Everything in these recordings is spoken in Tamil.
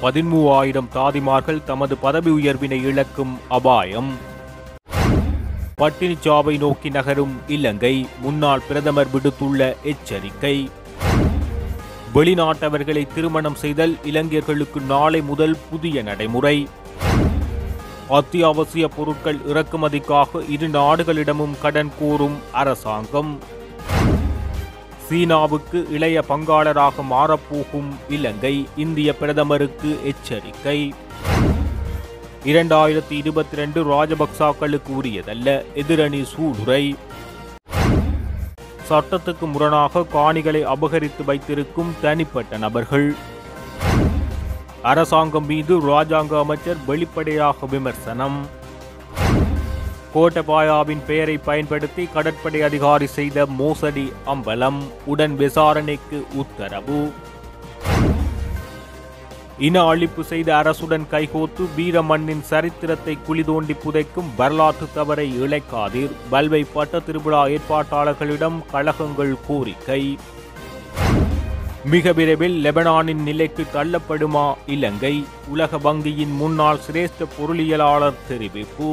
பதிமூவாயிரம் தாதிமார்கள் தமது பதவி உயர்வினை இழக்கும் அபாயம் பட்டினிச்சாவை நோக்கி நகரும் இலங்கை முன்னாள் பிரதமர் விடுத்துள்ள எச்சரிக்கை வெளிநாட்டவர்களை திருமணம் செய்தல் இலங்கையர்களுக்கு நாளை முதல் புதிய நடைமுறை அத்தியாவசிய பொருட்கள் இறக்குமதிக்காக இரு நாடுகளிடமும் கடன் கோரும் அரசாங்கம் சீனாவுக்கு இளைய பங்காளராக மாறப்போகும் இலங்கை இந்திய பிரதமருக்கு எச்சரிக்கை இரண்டாயிரத்தி இருபத்தி ரெண்டு ராஜபக்சாக்களுக்கு உரியதல்ல எதிரணி சூளுரை சட்டத்துக்கு முரணாக காணிகளை அபகரித்து வைத்திருக்கும் தனிப்பட்ட நபர்கள் அரசாங்கம் மீது ராஜாங்க அமைச்சர் வெளிப்படையாக விமர்சனம் கோட்டபாயாவின் பெயரை பயன்படுத்தி கடற்படை அதிகாரி செய்த மோசடி அம்பலம் உடன் விசாரணைக்கு உத்தரவு இன அழிப்பு செய்த அரசுடன் கைகோத்து வீரமண்ணின் சரித்திரத்தை குழி தோண்டி புதைக்கும் வரலாற்று தவறை இழைக்காதீர் பல்வை பட்ட திருவிழா ஏற்பாட்டாளர்களிடம் கழகங்கள் கோரிக்கை மிக விரைவில் லெபனானின் நிலைக்கு தள்ளப்படுமா இலங்கை உலக வங்கியின் முன்னாள் சிரேஷ்ட பொருளியலாளர் தெரிவிப்பு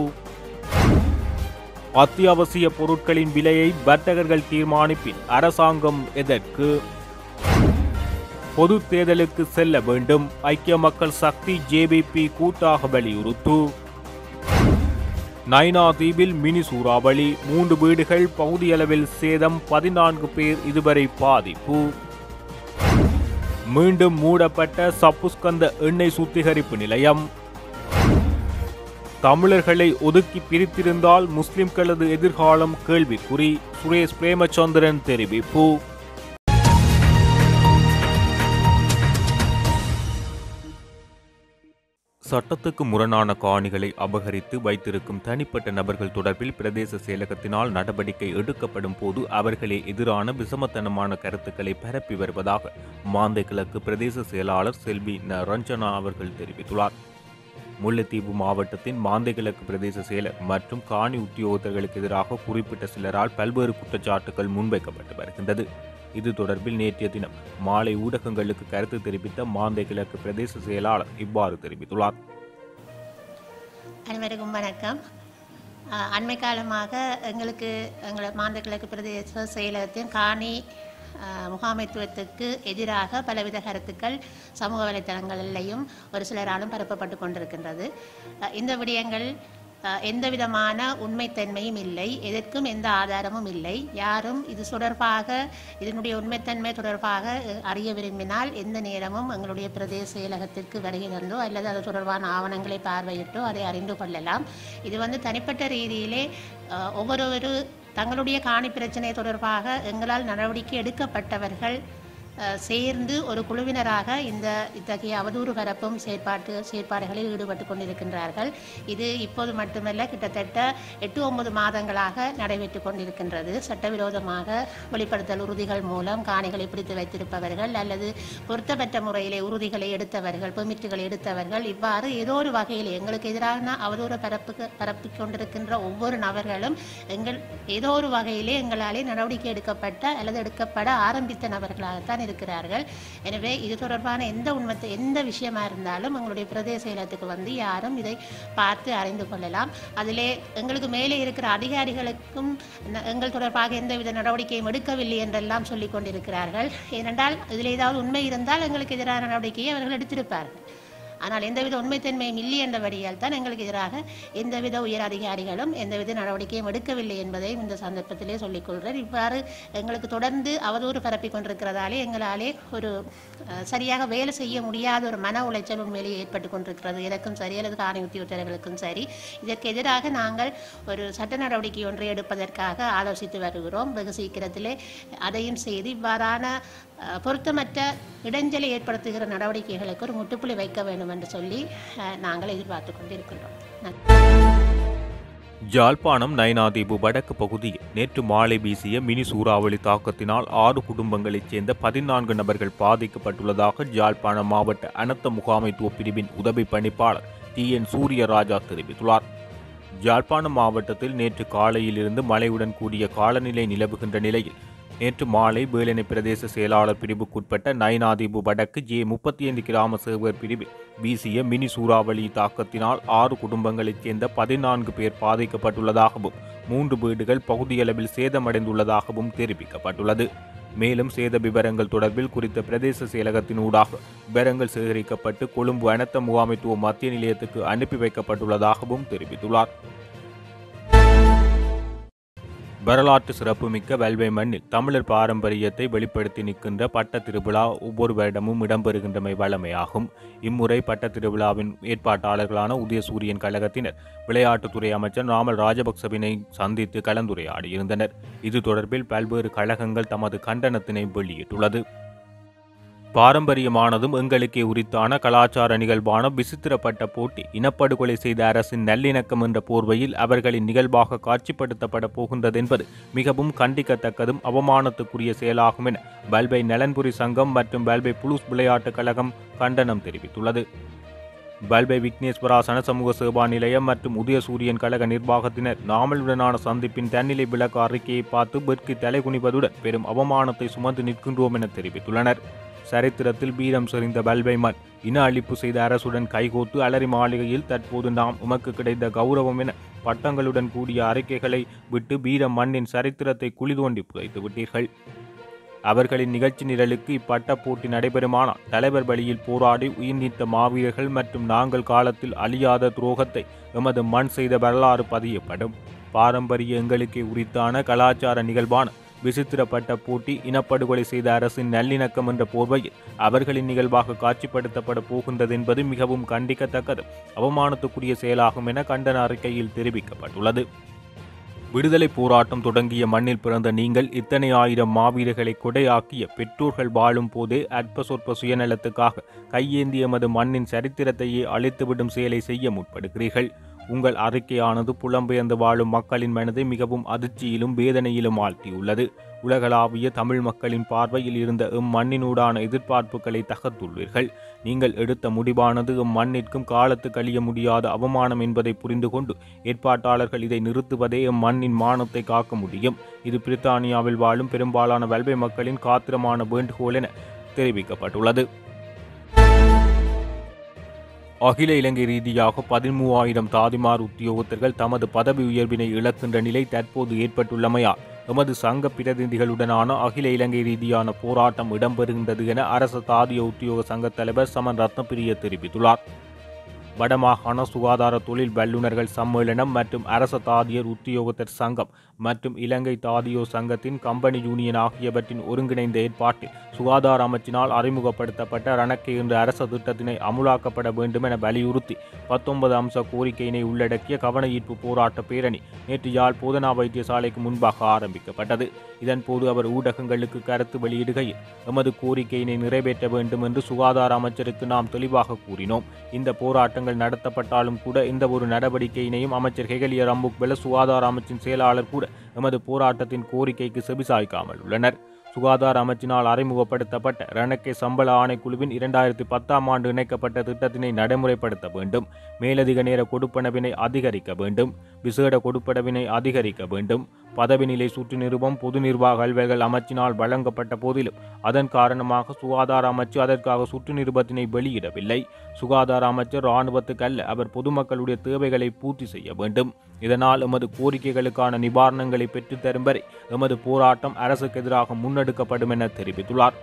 அத்தியாவசிய பொருட்களின் விலையை வர்த்தகர்கள் தீர்மானிப்பின் அரசாங்கம் எதற்கு பொது தேர்தலுக்கு செல்ல வேண்டும் ஐக்கிய மக்கள் சக்தி ஜேபிபி கூட்டாக வலியுறுத்து நைனா தீவில் மினி சூறாவளி மூன்று வீடுகள் பகுதியளவில் சேதம் பதினான்கு பேர் இதுவரை பாதிப்பு மீண்டும் மூடப்பட்ட சப்புஸ்கந்த எண்ணெய் சுத்திகரிப்பு நிலையம் தமிழர்களை ஒதுக்கி பிரித்திருந்தால் முஸ்லிம்களது எதிர்காலம் கேள்விக்குறி சுரேஷ் பிரேமச்சந்திரன் தெரிவிப்பு சட்டத்துக்கு முரணான காணிகளை அபகரித்து வைத்திருக்கும் தனிப்பட்ட நபர்கள் தொடர்பில் பிரதேச செயலகத்தினால் நடவடிக்கை எடுக்கப்படும் போது அவர்களே எதிரான விசமத்தனமான கருத்துக்களை பரப்பி வருவதாக மாந்தை கிழக்கு பிரதேச செயலாளர் செல்வி ந ரஞ்சனா அவர்கள் தெரிவித்துள்ளார் முல்லைத்தீவு மாவட்டத்தின் மாந்தை கிழக்கு பிரதேச செயலர் மற்றும் காணி உத்தியோகத்தர்களுக்கு எதிராக குறிப்பிட்ட சிலரால் பல்வேறு குற்றச்சாட்டுகள் முன்வைக்கப்பட்டு வருகின்றது இது தொடர்பில் நேற்றைய தினம் மாலை ஊடகங்களுக்கு கருத்து தெரிவித்த மாந்தை கிழக்கு பிரதேச செயலாளர் இவ்வாறு தெரிவித்துள்ளார் அனைவருக்கும் வணக்கம் அஹ், அண்மை காலமாக எங்களுக்கு எங்களை மாந்த கிழக்கு பிரதேச செயலகத்தின் காணி அஹ், முகாமைத்துவத்துக்கு எதிராக பலவித கருத்துக்கள் சமூக வலைத்தளங்களிலையும் ஒரு சிலராலும் பரப்பப்பட்டு கொண்டிருக்கின்றது அஹ், இந்த விடயங்கள் அஹ், எந்த விதமான உண்மைத்தன்மையும் இல்லை எதற்கும் எந்த ஆதாரமும் இல்லை யாரும் இது தொடர்பாக இதனுடைய உண்மைத்தன்மை தொடர்பாக அஹ், அறிய விரும்பினால் எந்த நேரமும் எங்களுடைய பிரதேச செயலகத்திற்கு வருகை தந்தோ அல்லது அது தொடர்பான ஆவணங்களை பார்வையிட்டோ அதை அறிந்து கொள்ளலாம் இது வந்து தனிப்பட்ட ரீதியிலே அஹ், ஒவ்வொருவரு தங்களுடைய காணி பிரச்சனை தொடர்பாக எங்களால் நடவடிக்கை எடுக்கப்பட்டவர்கள் அஹ், சேர்ந்து ஒரு குழுவினராக இந்த இத்தகைய அவதூறு பரப்பும் செயற்பாட்டு செயற்பாடுகளில் ஈடுபட்டு கொண்டிருக்கின்றார்கள் இது இப்போது மட்டுமல்ல கிட்டத்தட்ட எட்டு ஒன்பது மாதங்களாக நடைபெற்று கொண்டிருக்கின்றது சட்டவிரோதமாக வெளிப்படுத்தல் உறுதிகள் மூலம் காணிகளை பிடித்து வைத்திருப்பவர்கள் அல்லது பொருத்தப்பட்ட முறையிலே உறுதிகளை எடுத்தவர்கள் பெர்மிட்டுகளை எடுத்தவர்கள் இவ்வாறு ஏதோ ஒரு வகையில் எங்களுக்கு எதிரான அவதூறு பரப்புக்கு பரப்பிக் கொண்டிருக்கின்ற ஒவ்வொரு நபர்களும் எங்கள் ஏதோ ஒரு வகையிலே எங்களாலே நடவடிக்கை எடுக்கப்பட்ட அல்லது எடுக்கப்பட ஆரம்பித்த நபர்களாகத்தான் இருக்கிறார்கள் எனவே இது தொடர்பான எந்த உண்மை எந்த விஷயமா இருந்தாலும் எங்களுடைய பிரதேச செயலகத்துக்கு வந்து யாரும் இதை பார்த்து அறிந்து கொள்ளலாம் அதிலே எங்களுக்கு மேலே இருக்கிற அதிகாரிகளுக்கும் ந- எங்கள் தொடர்பாக எந்தவித நடவடிக்கையும் எடுக்கவில்லை என்றெல்லாம் சொல்லிக் கொண்டிருக்கிறார்கள் ஏனென்றால் இதில் ஏதாவது உண்மை இருந்தால் எங்களுக்கு எதிரான நடவடிக்கையை அவர்கள் எடுத்திருப்பார்கள் ஆனால் எந்தவித உண்மைத்தன்மையும் இல்லை என்றபடியால் தான் எங்களுக்கு எதிராக எந்தவித உயர் அதிகாரிகளும் எந்தவித நடவடிக்கையும் எடுக்கவில்லை என்பதை இந்த சந்தர்ப்பத்திலே சொல்லிக் கொள்கிறேன் இவ்வாறு எங்களுக்கு தொடர்ந்து அவதூறு பரப்பிக் கொண்டிருக்கிறதாலே எங்களாலே ஒரு அஹ், சரியாக வேலை செய்ய முடியாத ஒரு மன உளைச்சல் உண்மையிலேயே ஏற்பட்டு கொண்டிருக்கிறது எனக்கும் சரி அல்லது காணி உத்தியோகத்தர்களுக்கும் சரி இதற்கு எதிராக நாங்கள் ஒரு சட்ட நடவடிக்கை ஒன்றை எடுப்பதற்காக ஆலோசித்து வருகிறோம் வெகு சீக்கிரத்திலே அதையும் செய்து இவ்வாறான அஹ், பொருத்தமற்ற இடைஞ்சலை ஏற்படுத்துகிற நடவடிக்கைகளுக்கு ஒரு முட்டுப்புள்ளி வைக்க வேண்டும் என்று சொல்லி அஹ், நாங்கள் எதிர்பார்த்து கொண்டிருக்கின்றோம் நன்றி. ஜாழ்ப்பாணம் நயனாதீவு வடக்கு பகுதியில் நேற்று மாலை வீசிய மினி சூறாவளி தாக்கத்தினால் ஆறு குடும்பங்களைச் சேர்ந்த பதினான்கு நபர்கள் பாதிக்கப்பட்டுள்ளதாக ஜாழ்ப்பாணம் மாவட்ட அனர்த்த முகாமைத்துவ பிரிவின் உதவி பணிப்பாளர் டி என் சூரியராஜா தெரிவித்துள்ளார் ஜாழ்ப்பாணம் மாவட்டத்தில் நேற்று காலையிலிருந்து மழையுடன் கூடிய காலநிலை நிலவுகின்ற நிலையில் நேற்று மாலை வேலனை பிரதேச செயலாளர் பிரிவுக்குட்பட்ட நயனாதீபு வடக்கு ஜே முப்பத்தி ஐந்து கிராம சேவர் பிரிவில் வீசிய மினி சூறாவளி தாக்கத்தினால் ஆறு குடும்பங்களைச் சேர்ந்த பதினான்கு பேர் பாதிக்கப்பட்டுள்ளதாகவும் மூன்று வீடுகள் பகுதியளவில் சேதமடைந்துள்ளதாகவும் தெரிவிக்கப்பட்டுள்ளது மேலும் சேத விவரங்கள் தொடர்பில் குறித்த பிரதேச செயலகத்தினூடாக விவரங்கள் சேகரிக்கப்பட்டு கொழும்பு அனர்த்த முகாமைத்துவ மத்திய நிலையத்துக்கு அனுப்பி வைக்கப்பட்டுள்ளதாகவும் தெரிவித்துள்ளார் வரலாற்று சிறப்புமிக்க வல்வை மண்ணில் தமிழர் பாரம்பரியத்தை வெளிப்படுத்தி நிற்கின்ற பட்ட திருவிழா ஒவ்வொரு வருடமும் இடம்பெறுகின்றமை வழமையாகும் இம்முறை பட்ட திருவிழாவின் ஏற்பாட்டாளர்களான உதயசூரியன் கழகத்தினர் விளையாட்டுத்துறை அமைச்சர் ராமல் ராஜபக்சவினை சந்தித்து கலந்துரையாடியிருந்தனர் இது தொடர்பில் பல்வேறு கழகங்கள் தமது கண்டனத்தினை வெளியிட்டுள்ளது பாரம்பரியமானதும் எங்களுக்கே உரித்தான கலாச்சார நிகழ்வான விசித்திரப்பட்ட போட்டி இனப்படுகொலை செய்த அரசின் நல்லிணக்கம் என்ற போர்வையில் அவர்களின் நிகழ்வாக காட்சிப்படுத்தப்பட போகின்றது என்பது மிகவும் கண்டிக்கத்தக்கதும் அவமானத்துக்குரிய செயலாகும் என பல்பை நலன்புரி சங்கம் மற்றும் பல்பை புளூஸ் விளையாட்டுக் கழகம் கண்டனம் தெரிவித்துள்ளது பல்பை விக்னேஸ்வரா சனசமூக சேவா நிலையம் மற்றும் உதயசூரியன் கழக நிர்வாகத்தினர் நாமலுடனான சந்திப்பின் தன்னிலை விளக்க அறிக்கையை பார்த்து வெட்கி தலைகுனிவதுடன் பெரும் அவமானத்தை சுமந்து நிற்கின்றோம் என தெரிவித்துள்ளனர் சரித்திரத்தில் வீரம் செறிந்த பல்பை மண் இன அழிப்பு செய்த அரசுடன் கைகோத்து அலரி மாளிகையில் தற்போது நாம் உமக்கு கிடைத்த கௌரவம் என பட்டங்களுடன் கூடிய அறிக்கைகளை விட்டு வீர மண்ணின் சரித்திரத்தை குழி தோண்டி புதைத்து விட்டீர்கள் அவர்களின் நிகழ்ச்சி நிரலுக்கு இப்பட்ட போட்டி நடைபெறுமானால் தலைவர் வழியில் போராடி உயிர் நீத்த மாவீரர்கள் மற்றும் நாங்கள் காலத்தில் அழியாத துரோகத்தை எமது மண் செய்த வரலாறு பதியப்படும் பாரம்பரிய எங்களுக்கே உரித்தான கலாச்சார நிகழ்வான விசித்திரப்பட்ட போட்டி இனப்படுகொலை செய்த அரசின் நல்லிணக்கம் என்ற போர்வையில் அவர்களின் நிகழ்வாக காட்சிப்படுத்தப்பட போகின்றது என்பது மிகவும் கண்டிக்கத்தக்கது அவமானத்துக்குரிய செயலாகும் என கண்டன அறிக்கையில் தெரிவிக்கப்பட்டுள்ளது விடுதலை போராட்டம் தொடங்கிய மண்ணில் பிறந்த நீங்கள் இத்தனை ஆயிரம் மாவீரர்களை கொடையாக்கிய பெற்றோர்கள் வாழும் போதே அற்ப சொற்ப சுயநலத்துக்காக கையேந்திய எமது மண்ணின் சரித்திரத்தையே அழித்துவிடும் செயலை செய்ய முற்படுகிறீர்கள் உங்கள் அறிக்கையானது புலம்பெயர்ந்து வாழும் மக்களின் மனதை மிகவும் அதிர்ச்சியிலும் வேதனையிலும் ஆழ்த்தியுள்ளது உலகளாவிய தமிழ் மக்களின் பார்வையில் இருந்த எம் மண்ணினூடான எதிர்பார்ப்புகளை தகர்த்துள்ளீர்கள் நீங்கள் எடுத்த முடிவானது எம் மண்ணிற்கும் காலத்து கழிய முடியாத அவமானம் என்பதை புரிந்து கொண்டு ஏற்பாட்டாளர்கள் இதை நிறுத்துவதே எம் மண்ணின் மானத்தை காக்க முடியும் இது பிரித்தானியாவில் வாழும் பெரும்பாலான வல்வை மக்களின் காத்திரமான வேண்டுகோள் என தெரிவிக்கப்பட்டுள்ளது அகில இலங்கை ரீதியாக பதிமூவாயிரம் தாதிமார் உத்தியோகத்தர்கள் தமது பதவி உயர்வினை இழக்கின்ற நிலை தற்போது ஏற்பட்டுள்ளமையால் எமது சங்க பிரதிநிதிகளுடனான அகில இலங்கை ரீதியான போராட்டம் இடம்பெறுகின்றது என அரசு தாதிய உத்தியோக சங்க தலைவர் சமன் ரத்னபிரிய தெரிவித்துள்ளார் வடமாகாண சுகாதார தொழில் வல்லுநர்கள் சம்மேளனம் மற்றும் அரச தாதியர் உத்தியோகத்தர் சங்கம் மற்றும் இலங்கை தாதியோர் சங்கத்தின் கம்பெனி யூனியன் ஆகியவற்றின் ஒருங்கிணைந்த ஏற்பாட்டில் சுகாதார அமைச்சினால் அறிமுகப்படுத்தப்பட்ட ரணக்கை என்ற அரச திட்டத்தினை அமுலாக்கப்பட வேண்டும் என வலியுறுத்தி பத்தொன்பது அம்ச கோரிக்கையினை உள்ளடக்கிய கவன ஈர்ப்பு போராட்ட பேரணி நேற்று யாழ் போதனா வைத்தியசாலைக்கு முன்பாக ஆரம்பிக்கப்பட்டது இதன்போது அவர் ஊடகங்களுக்கு கருத்து வெளியிடுகையில் எமது கோரிக்கையினை நிறைவேற்ற வேண்டும் என்று சுகாதார அமைச்சருக்கு நாம் தெளிவாக கூறினோம் இந்த போராட்டங்கள் நடத்தப்பட்டாலும் கூட எந்த ஒரு நடவடிக்கையினையும் அமைச்சர் ஹெகலிய ரம்புக்வெல சுகாதார அமைச்சின் செயலாளர் கூட எமது போராட்டத்தின் கோரிக்கைக்கு செவிசாய்க்காமல் உள்ளனர் சுகாதார அமைச்சினால் அறிமுகப்படுத்தப்பட்ட ரணக்கை சம்பள ஆணைக்குழுவின் இரண்டாயிரத்தி பத்தாம் ஆண்டு இணைக்கப்பட்ட திட்டத்தினை நடைமுறைப்படுத்த வேண்டும் மேலதிக நேர கொடுப்பனவினை அதிகரிக்க வேண்டும் விசேட கொடுப்பனவினை அதிகரிக்க வேண்டும் பதவி நிலை சுற்று நிறுவம் பொது நிர்வாக அலுவல்கள் அமைச்சினால் வழங்கப்பட்ட போதிலும் அதன் காரணமாக சுகாதார அமைச்சு அதற்காக சுற்று நிருபத்தினை வெளியிடவில்லை சுகாதார அமைச்சர் இராணுவத்துக்கு அல்ல அவர் பொதுமக்களுடைய தேவைகளை பூர்த்தி செய்ய வேண்டும் இதனால் எமது கோரிக்கைகளுக்கான நிவாரணங்களை பெற்றுத்தரும் வரை எமது போராட்டம் அரசுக்கு எதிராக முன்னெடுக்கப்படும் என தெரிவித்துள்ளார்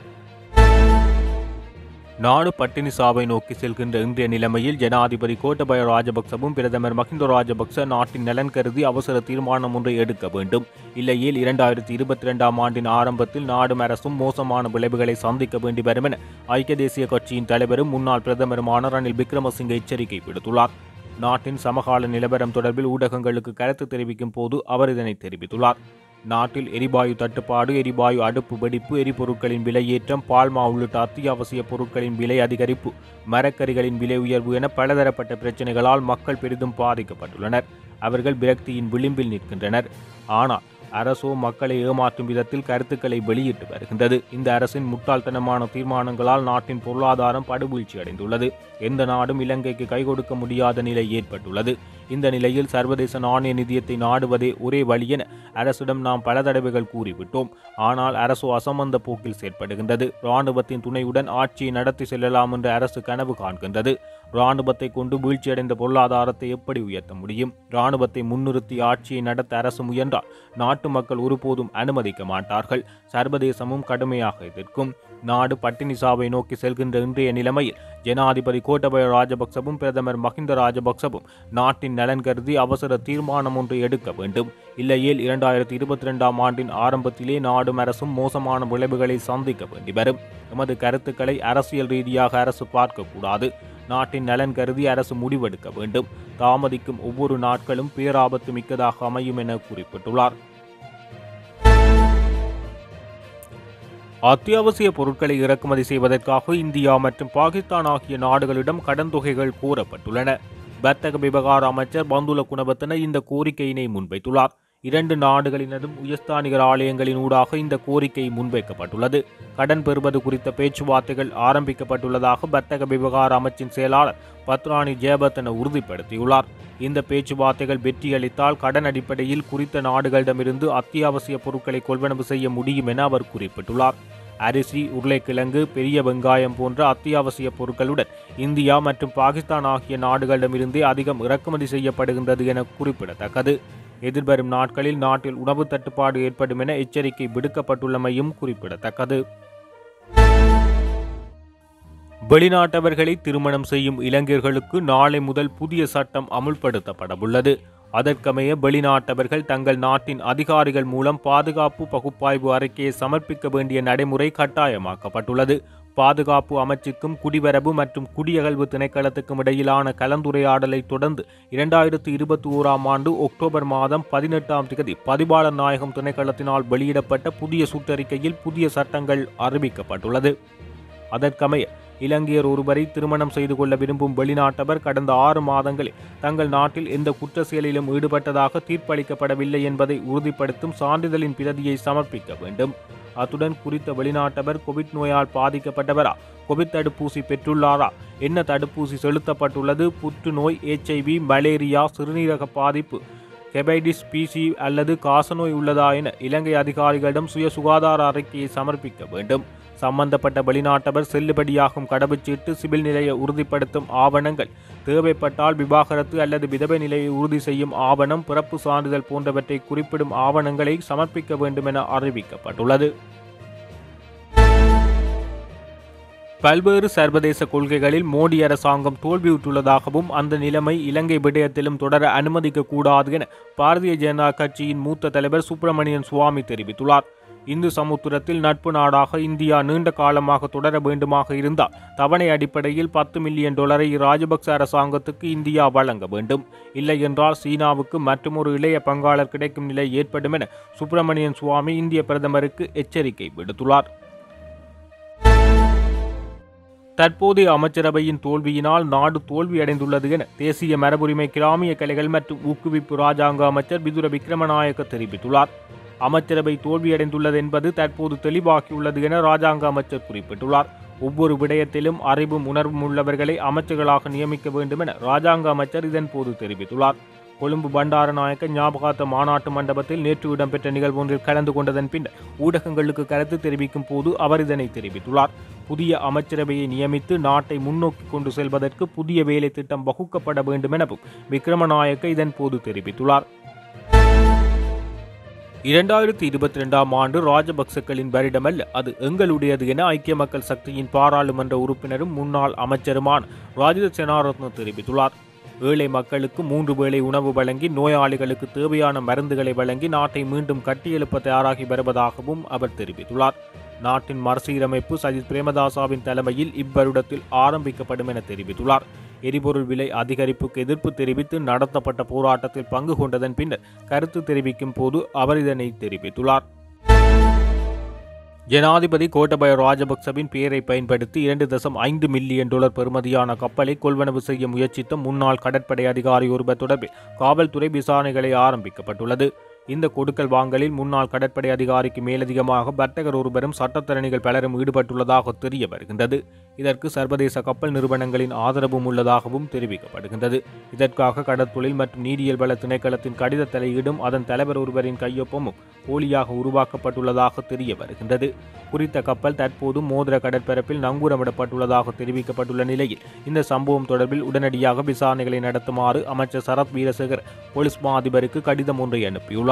நாடு பட்டினி சாவை நோக்கி செல்கின்ற இன்றைய நிலைமையில் ஜனாதிபதி கோட்டபய ராஜபக்சவும் பிரதமர் மஹிந்த ராஜபக்ச நாட்டின் நலன் கருதி அவசர தீர்மானம் ஒன்றை எடுக்க வேண்டும் இல்லையேல் இரண்டாயிரத்தி இருபத்தி இரண்டாம் ஆண்டின் ஆரம்பத்தில் நாடும் அரசும் மோசமான விளைவுகளை சந்திக்க வேண்டி வரும் என ஐக்கிய தேசிய கட்சியின் தலைவரும் முன்னாள் பிரதமருமான ரணில் விக்ரமசிங்கே எச்சரிக்கை விடுத்துள்ளார் நாட்டின் சமகால நிலவரம் தொடர்பில் ஊடகங்களுக்கு கருத்து தெரிவிக்கும் போது அவர் இதனை தெரிவித்துள்ளார் நாட்டில் எரிவாயு தட்டுப்பாடு எரிவாயு அடுப்பு வெடிப்பு எரிபொருட்களின் விலையேற்றம் பால்மா உள்ளிட்ட அத்தியாவசிய பொருட்களின் விலை அதிகரிப்பு மரக்கறிகளின் விலை உயர்வு என பலதரப்பட்ட பிரச்சனைகளால் மக்கள் பெரிதும் பாதிக்கப்பட்டுள்ளனர் அவர்கள் விரக்தியின் விளிம்பில் நிற்கின்றனர் ஆனால் அரசோ மக்களை ஏமாற்றும் விதத்தில் கருத்துக்களை வெளியிட்டு வருகின்றது இந்த அரசின் முட்டாள்தனமான தீர்மானங்களால் நாட்டின் பொருளாதாரம் படுவீழ்ச்சி அடைந்துள்ளது எந்த நாடும் இலங்கைக்கு கை கொடுக்க முடியாத நிலை ஏற்பட்டுள்ளது இந்த நிலையில் சர்வதேச நாணய நிதியத்தை நாடுவதே ஒரே வழி என அரசிடம் நாம் பல தடவைகள் கூறிவிட்டோம் ஆனால் அரசு அசம்பந்த போக்கில் செயற்படுகின்றது இராணுவத்தின் துணையுடன் ஆட்சியை நடத்தி செல்லலாம் என்று அரசு கனவு காண்கின்றது இராணுவத்தை கொண்டு வீழ்ச்சியடைந்த பொருளாதாரத்தை எப்படி உயர்த்த முடியும் இராணுவத்தை முன்னிறுத்தி ஆட்சியை நடத்த அரசு முயன்றால் நாட்டு மக்கள் ஒருபோதும் அனுமதிக்க மாட்டார்கள் சர்வதேசமும் கடுமையாக எதிர்க்கும் நாடு பட்டினி சாவை நோக்கி செல்கின்ற இன்றைய நிலைமையில் ஜனாதிபதி கோட்டபய ராஜபக்சவும் பிரதமர் மஹிந்த ராஜபக்சவும் நாட்டின் நலன் கருதி அவசர தீர்மானம் ஒன்றை எடுக்க வேண்டும் இல்லையேல் இரண்டாயிரத்தி இருபத்தி ரெண்டாம் ஆண்டின் ஆரம்பத்திலே நாடும் அரசும் மோசமான விளைவுகளை சந்திக்க வேண்டி வரும் எமது கருத்துக்களை அரசியல் ரீதியாக அரசு பார்க்கக்கூடாது நாட்டின் நலன் கருதி அரசு முடிவெடுக்க வேண்டும் தாமதிக்கும் ஒவ்வொரு நாட்களும் பேராபத்து மிக்கதாக அமையும் என குறிப்பிட்டுள்ளார் அத்தியாவசிய பொருட்களை இறக்குமதி செய்வதற்காக இந்தியா மற்றும் பாகிஸ்தான் ஆகிய நாடுகளிடம் கடன் தொகைகள் கோரப்பட்டுள்ளன வர்த்தக விவகார அமைச்சர் பந்துல குணவர்த்தன இந்த கோரிக்கையினை முன்வைத்துள்ளார் இரண்டு நாடுகளினதும் உயர்ஸ்தானிகர் ஆலயங்களின் ஊடாக இந்த கோரிக்கை முன்வைக்கப்பட்டுள்ளது கடன் பெறுவது குறித்த பேச்சுவார்த்தைகள் ஆரம்பிக்கப்பட்டுள்ளதாக வர்த்தக விவகார அமைச்சின் செயலாளர் பத்ராணி ஜெயபர்தன உறுதிப்படுத்தியுள்ளார் இந்த பேச்சுவார்த்தைகள் வெற்றியளித்தால் கடன் அடிப்படையில் குறித்த நாடுகளிடமிருந்து அத்தியாவசிய பொருட்களை கொள்வனவு செய்ய முடியும் என அவர் குறிப்பிட்டுள்ளார் அரிசி உருளைக்கிழங்கு பெரிய வெங்காயம் போன்ற அத்தியாவசிய பொருட்களுடன் இந்தியா மற்றும் பாகிஸ்தான் ஆகிய நாடுகளிடமிருந்தே அதிகம் இறக்குமதி செய்யப்படுகின்றது என குறிப்பிடத்தக்கது எதிர்வரும் நாட்களில் நாட்டில் உணவு தட்டுப்பாடு ஏற்படும் என எச்சரிக்கை விடுக்கப்பட்டுள்ளமையும் குறிப்பிடத்தக்கது வெளிநாட்டவர்களை திருமணம் செய்யும் இளைஞர்களுக்கு நாளை முதல் புதிய சட்டம் அமுல்படுத்தப்படவுள்ளது அதற்கமைய வெளிநாட்டவர்கள் தங்கள் நாட்டின் அதிகாரிகள் மூலம் பாதுகாப்பு பகுப்பாய்வு அறிக்கையை சமர்ப்பிக்க வேண்டிய நடைமுறை கட்டாயமாக்கப்பட்டுள்ளது பாதுகாப்பு அமைச்சுக்கும் குடிவரவு மற்றும் குடியகழ்வு திணைக்களத்துக்கும் இடையிலான கலந்துரையாடலை தொடர்ந்து இரண்டாயிரத்தி இருபத்தி ஓராம் ஆண்டு அக்டோபர் மாதம் பதினெட்டாம் தேதி பதிவாளர் நாயகம் திணைக்களத்தினால் வெளியிடப்பட்ட புதிய சுற்றறிக்கையில் புதிய சட்டங்கள் அறிவிக்கப்பட்டுள்ளது அதற்கமைய இலங்கையர் ஒருவரை திருமணம் செய்து கொள்ள விரும்பும் வெளிநாட்டவர் கடந்த ஆறு மாதங்களில் தங்கள் நாட்டில் எந்த குற்ற செயலிலும் ஈடுபட்டதாக தீர்ப்பளிக்கப்படவில்லை என்பதை உறுதிப்படுத்தும் சான்றிதழின் பிரதியை சமர்ப்பிக்க வேண்டும் அத்துடன் குறித்த வெளிநாட்டவர் கோவிட் நோயால் பாதிக்கப்பட்டவரா கோவிட் தடுப்பூசி பெற்றுள்ளாரா என்ன தடுப்பூசி செலுத்தப்பட்டுள்ளது புற்றுநோய் எச்ஐவி மலேரியா சிறுநீரக பாதிப்பு ஹெபைடிஸ் பிசி அல்லது காசநோய் உள்ளதா என இலங்கை அதிகாரிகளிடம் சுய சுகாதார அறிக்கையை சமர்ப்பிக்க வேண்டும் சம்பந்தப்பட்ட வெளிநாட்டவர் செல்லுபடியாகும் கடவுச்சீட்டு சிவில் நிலையை உறுதிப்படுத்தும் ஆவணங்கள் தேவைப்பட்டால் விவாகரத்து அல்லது விதவை நிலையை உறுதி செய்யும் ஆவணம் பிறப்பு சான்றிதழ் போன்றவற்றை குறிப்பிடும் ஆவணங்களை சமர்ப்பிக்க வேண்டும் என அறிவிக்கப்பட்டுள்ளது பல்வேறு சர்வதேச கொள்கைகளில் மோடி அரசாங்கம் தோல்வியுற்றுள்ளதாகவும் அந்த நிலைமை இலங்கை விடயத்திலும் தொடர அனுமதிக்க கூடாது என பாரதிய ஜனதா கட்சியின் மூத்த தலைவர் சுப்பிரமணியன் சுவாமி தெரிவித்துள்ளார் இந்து சமுத்திரத்தில் நட்பு நாடாக இந்தியா நீண்ட காலமாக தொடர வேண்டுமாக இருந்தால் தவணை அடிப்படையில் பத்து மில்லியன் டாலரை ராஜபக்ச அரசாங்கத்துக்கு இந்தியா வழங்க வேண்டும் இல்லை என்றால் சீனாவுக்கு மற்றொரு இளைய பங்காளர் கிடைக்கும் நிலை ஏற்படும் என சுப்பிரமணியன் சுவாமி இந்திய பிரதமருக்கு எச்சரிக்கை விடுத்துள்ளார் தற்போதைய அமைச்சரவையின் தோல்வியினால் நாடு தோல்வியடைந்துள்ளது என தேசிய மரபுரிமை கிராமிய கலைகள் மற்றும் ஊக்குவிப்பு ராஜாங்க அமைச்சர் விதுர விக்ரமநாயக்க தெரிவித்துள்ளார் அமைச்சரவை தோல்வியடைந்துள்ளது என்பது தற்போது தெளிவாகியுள்ளது என ராஜாங்க அமைச்சர் குறிப்பிட்டுள்ளார் ஒவ்வொரு விடயத்திலும் அறிவும் உணர்வும் உள்ளவர்களை அமைச்சர்களாக நியமிக்க வேண்டும் என ராஜாங்க அமைச்சர் இதன்போது தெரிவித்துள்ளார் கொழும்பு பண்டாரநாயக்க ஞாபகார்த்த மாநாட்டு மண்டபத்தில் நேற்று இடம்பெற்ற நிகழ்வு ஒன்றில் கலந்து கொண்டதன் பின்னர் ஊடகங்களுக்கு கருத்து தெரிவிக்கும் போது அவர் இதனை தெரிவித்துள்ளார் புதிய அமைச்சரவையை நியமித்து நாட்டை முன்னோக்கி கொண்டு செல்வதற்கு புதிய வேலை திட்டம் வகுக்கப்பட வேண்டும் எனவும் விக்ரமநாயக்க இதன்போது தெரிவித்துள்ளார் இரண்டாயிரத்தி இருபத்தி ரெண்டாம் ஆண்டு ராஜபக்சக்களின் வருடமல்ல அது எங்களுடையது என ஐக்கிய மக்கள் சக்தியின் பாராளுமன்ற உறுப்பினரும் முன்னாள் அமைச்சருமான ராஜித செனாரத்ன தெரிவித்துள்ளார் ஏழை மக்களுக்கு மூன்று வேளை உணவு வழங்கி நோயாளிகளுக்கு தேவையான மருந்துகளை வழங்கி நாட்டை மீண்டும் கட்டியெழுப்ப தயாராகி வருவதாகவும் அவர் தெரிவித்துள்ளார் நாட்டின் மறுசீரமைப்பு சஜித் பிரேமதாசாவின் தலைமையில் இவ்வருடத்தில் ஆரம்பிக்கப்படும் என தெரிவித்துள்ளார் எரிபொருள் விலை அதிகரிப்புக்கு எதிர்ப்பு தெரிவித்து நடத்தப்பட்ட போராட்டத்தில் பங்கு கொண்டதன் பின்னர் கருத்து தெரிவிக்கும் போது அவர் இதனை தெரிவித்துள்ளார் ஜனாதிபதி கோட்டபய ராஜபக்சவின் பெயரை பயன்படுத்தி இரண்டு தசம் ஐந்து மில்லியன் டாலர் பெறுமதியான கப்பலை கொள்வனவு செய்ய முயற்சித்த முன்னாள் கடற்படை அதிகாரி ஒருவர் தொடர்பில் காவல்துறை விசாரணைகளை ஆரம்பிக்கப்பட்டுள்ளது இந்த கொடுக்கல் வாங்கலில் முன்னாள் கடற்படை அதிகாரிக்கு மேலதிகமாக வர்த்தகர் ஒருவரும் சட்டத்தரணிகள் பலரும் ஈடுபட்டுள்ளதாக தெரிய வருகின்றது இதற்கு சர்வதேச கப்பல் நிறுவனங்களின் ஆதரவும் உள்ளதாகவும் தெரிவிக்கப்படுகின்றது இதற்காக கடற்தொழில் மற்றும் நீரியல் வள திணைக்களத்தின் கடித தலையீடும் அதன் தலைவர் ஒருவரின் கையொப்பமும் போலியாக உருவாக்கப்பட்டுள்ளதாக தெரிய வருகின்றது குறித்த கப்பல் தற்போது மோதிர கடற்பரப்பில் நங்கூரமிடப்பட்டுள்ளதாக தெரிவிக்கப்பட்டுள்ள நிலையில் இந்த சம்பவம் தொடர்பில் உடனடியாக விசாரணைகளை நடத்துமாறு அமைச்சர் சரத் வீரசேகர் போலீஸ் மா அதிபருக்கு கடிதம் ஒன்றை அனுப்பியுள்ளார்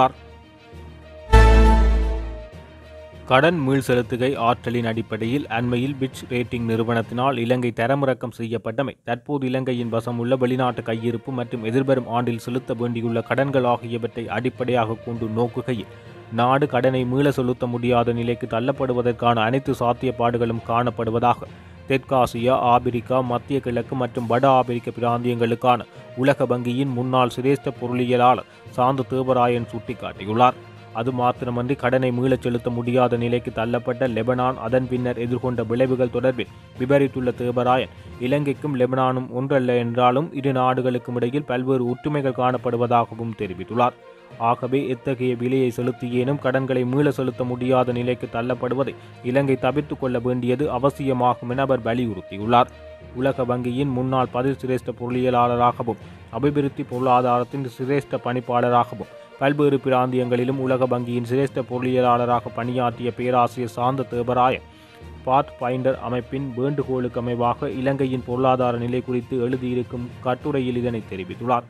கடன் மீள் செலுத்துகை ஆற்றலின் அடிப்படையில் அண்மையில் பிட்ச் ரேட்டிங் நிறுவனத்தினால் இலங்கை தரமிறக்கம் செய்யப்பட்டமை தற்போது இலங்கையின் வசம் உள்ள வெளிநாட்டு கையிருப்பு மற்றும் எதிர்வரும் ஆண்டில் செலுத்த வேண்டியுள்ள கடன்கள் ஆகியவற்றை அடிப்படையாக கொண்டு நோக்குகையில் நாடு கடனை மீள செலுத்த முடியாத நிலைக்கு தள்ளப்படுவதற்கான அனைத்து சாத்தியப்பாடுகளும் காணப்படுவதாக தெற்காசியா ஆபிரிக்கா மத்திய கிழக்கு மற்றும் வட ஆபிரிக்க பிராந்தியங்களுக்கான உலக வங்கியின் முன்னாள் சிரேஷ்ட பொருளியலாளர் சாந்து தேவராயன் சுட்டிக்காட்டியுள்ளார் அது மாத்திரமன்றி கடனை மீளச் செலுத்த முடியாத நிலைக்கு தள்ளப்பட்ட லெபனான் அதன் பின்னர் எதிர்கொண்ட விளைவுகள் தொடர்பில் விவரித்துள்ள தேவராயன் இலங்கைக்கும் லெபனானும் ஒன்றல்ல என்றாலும் இரு நாடுகளுக்கும் இடையில் பல்வேறு ஒற்றுமைகள் காணப்படுவதாகவும் தெரிவித்துள்ளார் ஆகவே எத்தகைய விலையை செலுத்தியேனும் கடன்களை மீள செலுத்த முடியாத நிலைக்கு தள்ளப்படுவதை இலங்கை தவிர்த்து கொள்ள வேண்டியது அவசியமாகும் என அவர் வலியுறுத்தியுள்ளார் உலக வங்கியின் முன்னாள் பதில் சிரேஷ்ட பொருளியலாளராகவும் அபிவிருத்தி பொருளாதாரத்தின் சிரேஷ்ட பணிப்பாளராகவும் பல்வேறு பிராந்தியங்களிலும் உலக வங்கியின் சிரேஷ்ட பொருளியலாளராக பணியாற்றிய பேராசிரியர் சாந்த தேவராயன் பாத் பைண்டர் அமைப்பின் வேண்டுகோளுக்கு அமைவாக இலங்கையின் பொருளாதார நிலை குறித்து எழுதியிருக்கும் கட்டுரையில் இதனை தெரிவித்துள்ளார்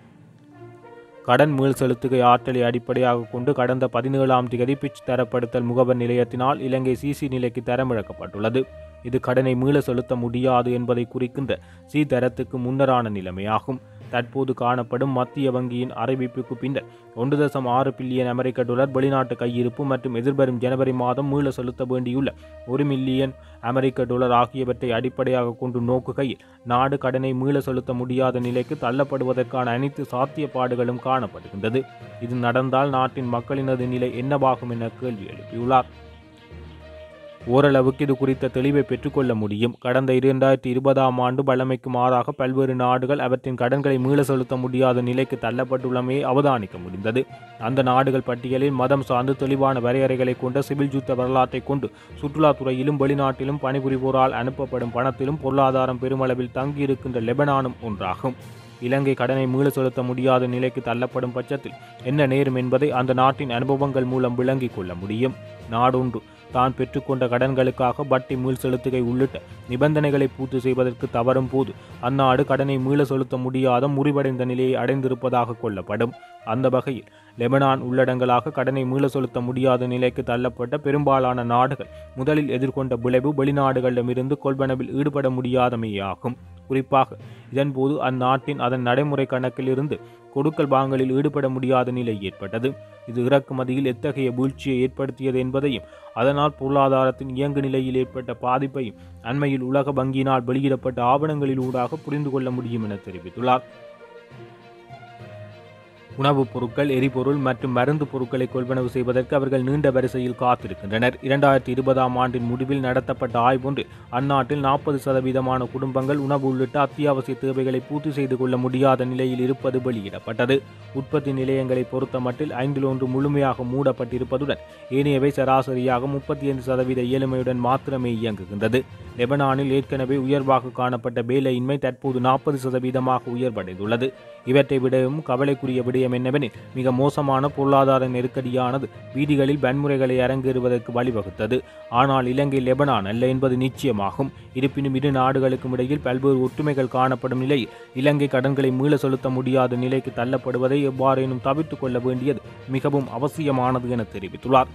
கடன் மீள் செலுத்துகை ஆற்றலை அடிப்படையாக கொண்டு கடந்த பதினேழாம் திகதி பிச் தரப்படுத்தல் முகவர் நிலையத்தினால் இலங்கை சிசி நிலைக்கு தரமிழக்கப்பட்டுள்ளது இது கடனை மீள செலுத்த முடியாது என்பதை குறிக்கின்ற சி தரத்துக்கு முன்னரான நிலைமையாகும் தற்போது காணப்படும் மத்திய வங்கியின் அறிவிப்புக்கு பின்னர் ஒன்று தசம் ஆறு பில்லியன் அமெரிக்க டாலர் வெளிநாட்டு கையிருப்பு மற்றும் எதிர்வரும் ஜனவரி மாதம் மீள செலுத்த வேண்டியுள்ள ஒரு மில்லியன் அமெரிக்க டாலர் ஆகியவற்றை அடிப்படையாக கொண்டு நோக்குகையில் நாடு கடனை மீள செலுத்த முடியாத நிலைக்கு தள்ளப்படுவதற்கான அனைத்து சாத்தியப்பாடுகளும் காணப்படுகின்றது இது நடந்தால் நாட்டின் மக்களினது நிலை என்னவாகும் என கேள்வி எழுப்பியுள்ளார் ஓரளவுக்கு இது குறித்த தெளிவை பெற்றுக்கொள்ள முடியும் கடந்த இரண்டாயிரத்தி இருபதாம் ஆண்டு வழமைக்கு மாறாக பல்வேறு நாடுகள் அவற்றின் கடன்களை மீள செலுத்த முடியாத நிலைக்கு தள்ளப்பட்டுள்ளமையை அவதானிக்க முடிந்தது அந்த நாடுகள் பட்டியலில் மதம் சார்ந்து தெளிவான வரையறைகளை கொண்ட சிவில் யுத்த வரலாற்றை கொண்டு சுற்றுலாத்துறையிலும் வெளிநாட்டிலும் பணிபுரிவோரால் அனுப்பப்படும் பணத்திலும் பொருளாதாரம் பெருமளவில் தங்கியிருக்கின்ற லெபனானும் ஒன்றாகும் இலங்கை கடனை மீள செலுத்த முடியாத நிலைக்கு தள்ளப்படும் பட்சத்தில் என்ன நேரும் என்பதை அந்த நாட்டின் அனுபவங்கள் மூலம் விளங்கிக் கொள்ள முடியும் நாடொன்று தான் பெற்றுக்கொண்ட கடன்களுக்காக வட்டி மீள் செலுத்துகை உள்ளிட்ட நிபந்தனைகளை பூர்த்தி செய்வதற்கு தவறும் போது அந்நாடு கடனை மீள செலுத்த முடியாத முறிவடைந்த நிலையை அடைந்திருப்பதாக கொள்ளப்படும் அந்த வகையில் லெபனான் உள்ளடங்கலாக கடனை மீள செலுத்த முடியாத நிலைக்கு தள்ளப்பட்ட பெரும்பாலான நாடுகள் முதலில் எதிர்கொண்ட விளைவு வெளிநாடுகளிடமிருந்து கொள்வனவில் ஈடுபட முடியாதமையாகும் குறிப்பாக இதன்போது அந்நாட்டின் அதன் நடைமுறை கணக்கில் இருந்து கொடுக்கல் வாங்கலில் ஈடுபட முடியாத நிலை ஏற்பட்டது இது இறக்குமதியில் எத்தகைய வீழ்ச்சியை ஏற்படுத்தியது என்பதையும் அதனால் பொருளாதாரத்தின் இயங்கு நிலையில் ஏற்பட்ட பாதிப்பையும் அண்மையில் உலக வங்கியினால் வெளியிடப்பட்ட ஆவணங்களிலூடாக புரிந்து கொள்ள முடியும் என தெரிவித்துள்ளார் உணவுப் பொருட்கள் எரிபொருள் மற்றும் மருந்து பொருட்களை கொள்வனவு செய்வதற்கு அவர்கள் நீண்ட வரிசையில் காத்திருக்கின்றனர் இரண்டாயிரத்தி இருபதாம் ஆண்டின் முடிவில் நடத்தப்பட்ட ஆய்வொன்றில் அந்நாட்டில் நாற்பது சதவீதமான குடும்பங்கள் உணவு உள்ளிட்ட அத்தியாவசிய தேவைகளை பூர்த்தி செய்து கொள்ள முடியாத நிலையில் இருப்பது வெளியிடப்பட்டது உற்பத்தி நிலையங்களை பொறுத்த மட்டில் ஐந்தில் ஒன்று முழுமையாக மூடப்பட்டிருப்பதுடன் ஏனையவை சராசரியாக முப்பத்தி ஐந்து சதவீத இயலுமையுடன் மாத்திரமே இயங்குகின்றது லெபனானில் ஏற்கனவே உயர்வாக காணப்பட்ட வேலையின்மை தற்போது நாற்பது சதவீதமாக உயர்வடைந்துள்ளது இவற்றை விடவும் கவலைக்குரிய விடயம் என்னவெனில் மிக மோசமான பொருளாதார நெருக்கடியானது வீதிகளில் வன்முறைகளை அரங்கேறுவதற்கு வழிவகுத்தது ஆனால் இலங்கை லெபனான் அல்ல என்பது நிச்சயமாகும் இருப்பினும் இரு நாடுகளுக்கும் இடையில் பல்வேறு ஒற்றுமைகள் காணப்படும் நிலையில் இலங்கை கடன்களை மீள செலுத்த முடியாத நிலைக்கு தள்ளப்படுவதை எவ்வாறேனும் தவிர்த்து கொள்ள வேண்டியது மிகவும் அவசியமானது என தெரிவித்துள்ளார்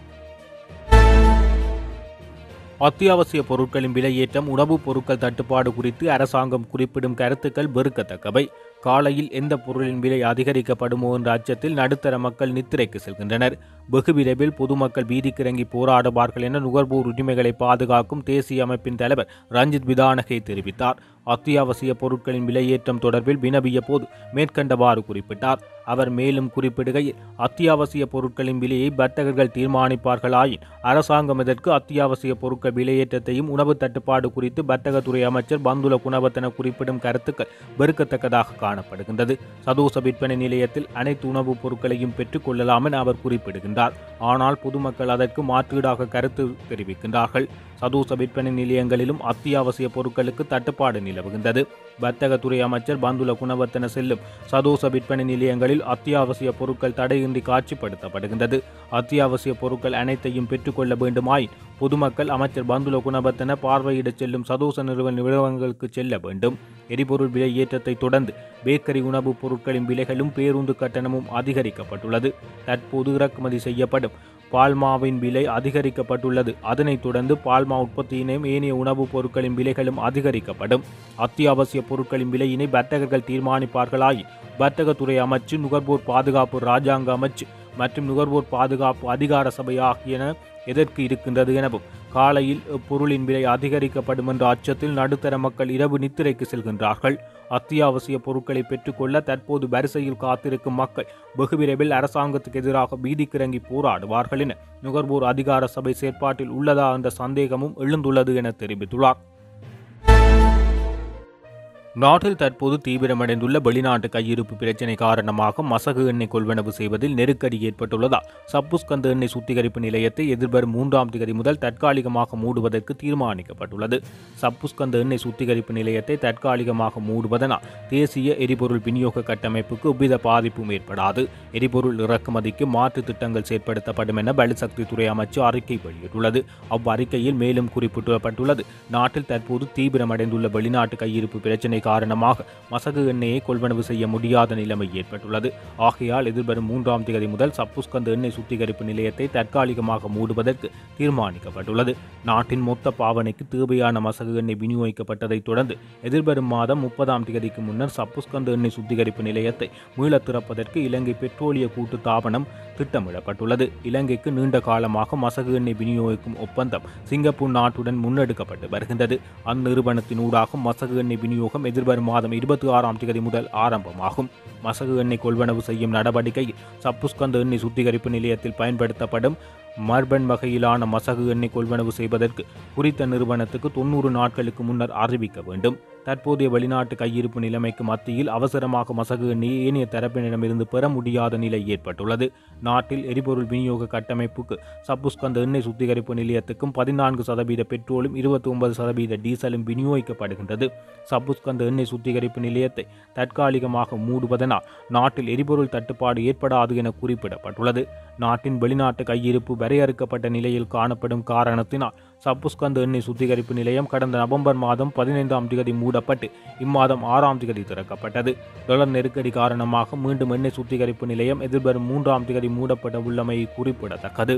அத்தியாவசிய பொருட்களின் விலையேற்றம் உணவுப் பொருட்கள் தட்டுப்பாடு குறித்து அரசாங்கம் குறிப்பிடும் கருத்துக்கள் வெறுக்கத்தக்கவை காலையில் எந்த பொருளின் விலை அதிகரிக்கப்படுமோ என்ற அச்சத்தில் நடுத்தர மக்கள் நித்திரைக்கு செல்கின்றனர் வெகு விரைவில் பொதுமக்கள் வீதிக்கிறங்கி போராடுவார்கள் என நுகர்வோர் உரிமைகளை பாதுகாக்கும் தேசிய அமைப்பின் தலைவர் ரஞ்சித் விதானகே தெரிவித்தார் அத்தியாவசிய பொருட்களின் விலையேற்றம் தொடர்பில் வினவிய போது மேற்கண்டவாறு குறிப்பிட்டார் அவர் மேலும் குறிப்பிடுகையில் அத்தியாவசிய பொருட்களின் விலையை வர்த்தகர்கள் தீர்மானிப்பார்களாயின் அரசாங்கம் இதற்கு அத்தியாவசிய பொருட்கள் விலையேற்றத்தையும் உணவு தட்டுப்பாடு குறித்து வர்த்தகத்துறை அமைச்சர் பந்துல குணவர்த்தன குறிப்பிடும் கருத்துக்கள் வெறுக்கத்தக்கதாக காணப்படுகின்றது சதோச விற்பனை நிலையத்தில் அனைத்து உணவுப் பொருட்களையும் பெற்றுக்கொள்ளலாம் என அவர் குறிப்பிடுகின்றார் ஆனால் பொதுமக்கள் அதற்கு மாற்றீடாக கருத்து தெரிவிக்கின்றார்கள் சதோச விற்பனை நிலையங்களிலும் அத்தியாவசிய பொருட்களுக்கு தட்டுப்பாடு நிலவுகின்றது வர்த்தகத்துறை அமைச்சர் பந்துல குணவர்த்தன செல்லும் சதோச விற்பனை நிலையங்களில் அத்தியாவசிய பொருட்கள் தடையின்றி காட்சிப்படுத்தப்படுகின்றது அத்தியாவசிய பொருட்கள் அனைத்தையும் பெற்றுக்கொள்ள வேண்டுமாயின் பொதுமக்கள் அமைச்சர் பந்துல குணவர்த்தன பார்வையிடச் செல்லும் சதோச நிறுவன நிறுவனங்களுக்கு செல்ல வேண்டும் எரிபொருள் விலை ஏற்றத்தை தொடர்ந்து பேக்கரி உணவுப் பொருட்களின் விலைகளும் பேருந்து கட்டணமும் அதிகரிக்கப்பட்டுள்ளது தற்போது இறக்குமதி செய்யப்படும் பால்மாவின் விலை அதிகரிக்கப்பட்டுள்ளது அதனைத் தொடர்ந்து பால்மா உற்பத்தியினையும் ஏனைய உணவுப் பொருட்களின் விலைகளும் அதிகரிக்கப்படும் அத்தியாவசிய பொருட்களின் விலையினை வர்த்தகர்கள் தீர்மானிப்பார்களாயின் வர்த்தகத்துறை அமைச்சு நுகர்வோர் பாதுகாப்பு ராஜாங்க அமைச்சு மற்றும் நுகர்வோர் பாதுகாப்பு அதிகார சபை ஆகியன எதற்கு இருக்கின்றது எனவும் காலையில் பொருளின் விலை அதிகரிக்கப்படும் என்ற அச்சத்தில் நடுத்தர மக்கள் இரவு நித்திரைக்கு செல்கின்றார்கள் அத்தியாவசிய பொருட்களை பெற்றுக்கொள்ள தற்போது வரிசையில் காத்திருக்கும் மக்கள் வெகு விரைவில் அரசாங்கத்துக்கு எதிராக வீதிக்கிறங்கி போராடுவார்கள் என நுகர்வோர் அதிகார சபை செயற்பாட்டில் உள்ளதா என்ற சந்தேகமும் எழுந்துள்ளது என தெரிவித்துள்ளார் நாட்டில் தற்போது தீவிரமடைந்துள்ள வெளிநாட்டு கையிருப்பு பிரச்சினை காரணமாக மசகு எண்ணெய் கொள்வனவு செய்வதில் நெருக்கடி ஏற்பட்டுள்ளதால் சப்புஸ்கந்த எண்ணெய் சுத்திகரிப்பு நிலையத்தை எதிர்வரும் மூன்றாம் தேதி முதல் தற்காலிகமாக மூடுவதற்கு தீர்மானிக்கப்பட்டுள்ளது சப்புஸ்கந்த எண்ணெய் சுத்திகரிப்பு நிலையத்தை தற்காலிகமாக மூடுவதனால் தேசிய எரிபொருள் விநியோக கட்டமைப்புக்கு எவ்வித பாதிப்பும் ஏற்படாது எரிபொருள் இறக்குமதிக்கு மாற்று திட்டங்கள் செயற்படுத்தப்படும் என பலுசக்தி துறை அமைச்சு அறிக்கை வெளியிட்டுள்ளது அவ்வறிக்கையில் மேலும் குறிப்பிடப்பட்டுள்ளது நாட்டில் தற்போது தீவிரமடைந்துள்ள வெளிநாட்டு கையிருப்பு பிரச்சினை காரணமாக மசகு எண்ணெயை கொள்வனவு செய்ய முடியாத நிலைமை ஏற்பட்டுள்ளது ஆகையால் எதிர்வரும் மூன்றாம் தேதி முதல் சப்புஸ்கந்த எண்ணெய் சுத்திகரிப்பு நிலையத்தை தற்காலிகமாக மூடுவதற்கு தீர்மானிக்கப்பட்டுள்ளது நாட்டின் மொத்த பாவனைக்கு தேவையான மசகு எண்ணெய் விநியோகிக்கப்பட்டதைத் தொடர்ந்து எதிர்வரும் மாதம் முப்பதாம் தேதிக்கு முன்னர் சப்புஸ்கந்த எண்ணெய் சுத்திகரிப்பு நிலையத்தை மீளத் திறப்பதற்கு இலங்கை பெட்ரோலிய கூட்டு தாபனம் திட்டமிடப்பட்டுள்ளது இலங்கைக்கு நீண்ட காலமாக மசகு எண்ணெய் விநியோகிக்கும் ஒப்பந்தம் சிங்கப்பூர் நாட்டுடன் முன்னெடுக்கப்பட்டு வருகின்றது அந்நிறுவனத்தின் ஊடாக மசகு எண்ணெய் விநியோகம் எதிர்வரும் மாதம் இருபத்தி ஆறாம் தேதி முதல் ஆரம்பமாகும் மசகு எண்ணெய் கொள்வனவு செய்யும் நடவடிக்கையில் சப்புஸ்கந்த எண்ணெய் சுத்திகரிப்பு நிலையத்தில் பயன்படுத்தப்படும் மர்பன் வகையிலான மசகு எண்ணெய் கொள்வனவு செய்வதற்கு குறித்த நிறுவனத்துக்கு தொண்ணூறு நாட்களுக்கு முன்னர் அறிவிக்க வேண்டும் தற்போதைய வெளிநாட்டு கையிருப்பு நிலைமைக்கு மத்தியில் அவசரமாக மசகு எண்ணெயை ஏனைய தரப்பினரிடமிருந்து பெற முடியாத நிலை ஏற்பட்டுள்ளது நாட்டில் எரிபொருள் விநியோக கட்டமைப்புக்கு சப்புஸ்கந்த எண்ணெய் சுத்திகரிப்பு நிலையத்துக்கும் பதினான்கு சதவீத பெட்ரோலும் இருபத்தி ஒன்பது சதவீத டீசலும் விநியோகிக்கப்படுகின்றது சப்புஸ்கந்த எண்ணெய் சுத்திகரிப்பு நிலையத்தை தற்காலிகமாக மூடுவதனால் நாட்டில் எரிபொருள் தட்டுப்பாடு ஏற்படாது என குறிப்பிடப்பட்டுள்ளது நாட்டின் வெளிநாட்டு கையிருப்பு வரையறுக்கப்பட்ட நிலையில் காணப்படும் காரணத்தினால் சப்புஸ்கந்த எண்ணெய் சுத்திகரிப்பு நிலையம் கடந்த நவம்பர் மாதம் பதினைந்தாம் தேதி மூடப்பட்டு இம்மாதம் ஆறாம் தேதி திறக்கப்பட்டது டொலர் நெருக்கடி காரணமாக மீண்டும் எண்ணெய் சுத்திகரிப்பு நிலையம் எதிர்வரும் மூன்றாம் தேதி மூடப்பட உள்ளமை குறிப்பிடத்தக்கது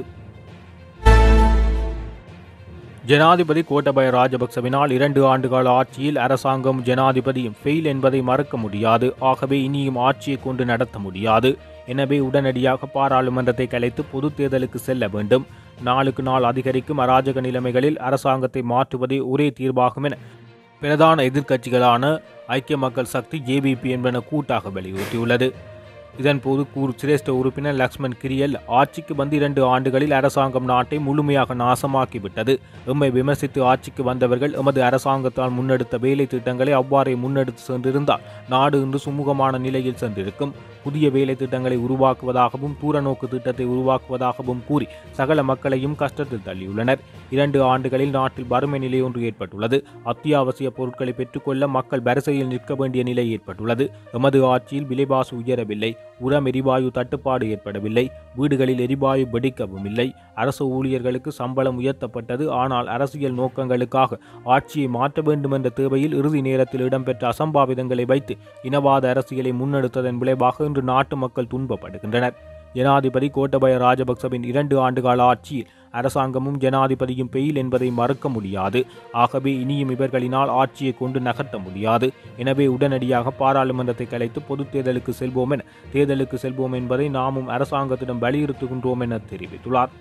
ஜனாதிபதி கோட்டபய ராஜபக்சவினால் இரண்டு ஆண்டுகால ஆட்சியில் அரசாங்கம் ஜனாதிபதியும் ஃபெயில் என்பதை மறக்க முடியாது ஆகவே இனியும் ஆட்சியை கொண்டு நடத்த முடியாது எனவே உடனடியாக பாராளுமன்றத்தை கலைத்து பொதுத் தேர்தலுக்கு செல்ல வேண்டும் நாளுக்கு நாள் அதிகரிக்கும் அராஜக நிலைமைகளில் அரசாங்கத்தை மாற்றுவதே ஒரே தீர்வாகும் என பிரதான எதிர்க்கட்சிகளான ஐக்கிய மக்கள் சக்தி ஜேபிபி என்பன கூட்டாக வலியுறுத்தியுள்ளது இதன்போது கூறு சிரேஷ்ட உறுப்பினர் லக்ஷ்மண் கிரியல் ஆட்சிக்கு வந்து இரண்டு ஆண்டுகளில் அரசாங்கம் நாட்டை முழுமையாக நாசமாக்கிவிட்டது எம்மை விமர்சித்து ஆட்சிக்கு வந்தவர்கள் எமது அரசாங்கத்தால் முன்னெடுத்த வேலை திட்டங்களை அவ்வாறே முன்னெடுத்து சென்றிருந்தால் நாடு இன்று சுமூகமான நிலையில் சென்றிருக்கும் புதிய வேலை திட்டங்களை உருவாக்குவதாகவும் தூரநோக்கு திட்டத்தை உருவாக்குவதாகவும் கூறி சகல மக்களையும் கஷ்டத்தில் தள்ளியுள்ளனர் இரண்டு ஆண்டுகளில் நாட்டில் வறுமை நிலை ஒன்று ஏற்பட்டுள்ளது அத்தியாவசிய பொருட்களை பெற்றுக்கொள்ள மக்கள் வரிசையில் நிற்க வேண்டிய நிலை ஏற்பட்டுள்ளது எமது ஆட்சியில் விலைவாசி உயரவில்லை உரம் எரிவாயு தட்டுப்பாடு ஏற்படவில்லை வீடுகளில் எரிவாயு வெடிக்கவும் இல்லை அரசு ஊழியர்களுக்கு சம்பளம் உயர்த்தப்பட்டது ஆனால் அரசியல் நோக்கங்களுக்காக ஆட்சியை மாற்ற வேண்டும் என்ற தேவையில் இறுதி நேரத்தில் இடம்பெற்ற அசம்பாவிதங்களை வைத்து இனவாத அரசியலை முன்னெடுத்ததன் விளைவாக இன்று நாட்டு மக்கள் துன்பப்படுகின்றனர் ஜனாதிபதி கோட்டபய ராஜபக்சவின் இரண்டு ஆண்டுகால ஆட்சியில் அரசாங்கமும் ஜனாதிபதியும் பெயில் என்பதை மறுக்க முடியாது ஆகவே இனியும் இவர்களினால் ஆட்சியை கொண்டு நகர்த்த முடியாது எனவே உடனடியாக பாராளுமன்றத்தை கலைத்து பொதுத் தேர்தலுக்கு செல்வோம் என தேர்தலுக்கு செல்வோம் என்பதை நாமும் அரசாங்கத்திடம் வலியுறுத்துகின்றோம் என தெரிவித்துள்ளார்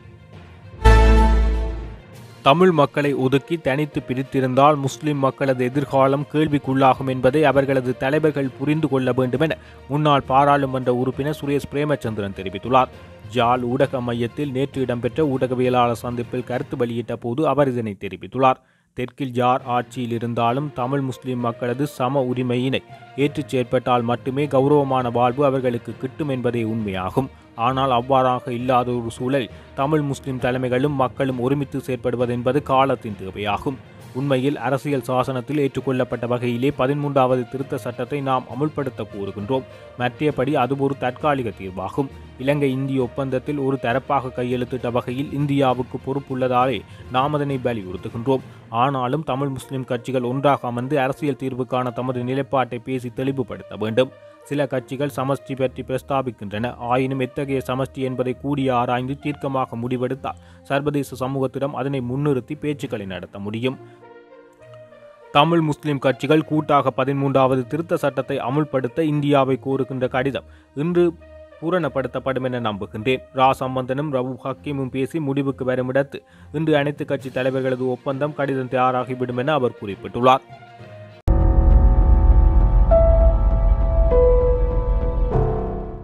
தமிழ் மக்களை ஒதுக்கி தனித்து பிரித்திருந்தால் முஸ்லிம் மக்களது எதிர்காலம் கேள்விக்குள்ளாகும் என்பதை அவர்களது தலைவர்கள் புரிந்து கொள்ள வேண்டும் என முன்னாள் பாராளுமன்ற உறுப்பினர் சுரேஷ் பிரேமச்சந்திரன் தெரிவித்துள்ளார் ஜால் ஊடக மையத்தில் நேற்று இடம்பெற்ற ஊடகவியலாளர் சந்திப்பில் கருத்து வெளியிட்ட போது அவர் இதனை தெரிவித்துள்ளார் தெற்கில் யார் ஆட்சியில் இருந்தாலும் தமிழ் முஸ்லிம் மக்களது சம உரிமையினை ஏற்றுச் செயற்பட்டால் மட்டுமே கௌரவமான வாழ்வு அவர்களுக்கு கிட்டும் என்பதே உண்மையாகும் ஆனால் அவ்வாறாக இல்லாத ஒரு சூழல் தமிழ் முஸ்லிம் தலைமைகளும் மக்களும் ஒருமித்து செயற்படுவதென்பது காலத்தின் தேவையாகும் உண்மையில் அரசியல் சாசனத்தில் ஏற்றுக்கொள்ளப்பட்ட வகையிலே பதிமூன்றாவது திருத்த சட்டத்தை நாம் அமுல்படுத்த கூறுகின்றோம் மற்றையபடி அது ஒரு தற்காலிக தீர்வாகும் இலங்கை இந்திய ஒப்பந்தத்தில் ஒரு தரப்பாக கையெழுத்திட்ட வகையில் இந்தியாவுக்கு பொறுப்புள்ளதாலே நாம் அதனை வலியுறுத்துகின்றோம் ஆனாலும் தமிழ் முஸ்லிம் கட்சிகள் ஒன்றாக அமர்ந்து அரசியல் தீர்வுக்கான தமது நிலைப்பாட்டை பேசி தெளிவுபடுத்த வேண்டும் சில கட்சிகள் சமஷ்டி பற்றி பிரஸ்தாபிக்கின்றன ஆயினும் எத்தகைய சமஷ்டி என்பதை கூடிய ஆராய்ந்து தீர்க்கமாக முடிவெடுத்தால் சர்வதேச சமூகத்திடம் அதனை முன்னிறுத்தி பேச்சுக்களை நடத்த முடியும் தமிழ் முஸ்லிம் கட்சிகள் கூட்டாக பதிமூன்றாவது திருத்த சட்டத்தை அமுல்படுத்த இந்தியாவை கோருகின்ற கடிதம் இன்று பூரணப்படுத்தப்படும் என நம்புகின்றேன் ரா சம்பந்தனும் ரவு ஹக்கீமும் பேசி முடிவுக்கு வருமிடத்து இன்று அனைத்து கட்சி தலைவர்களது ஒப்பந்தம் கடிதம் தயாராகிவிடும் என அவர் குறிப்பிட்டுள்ளார்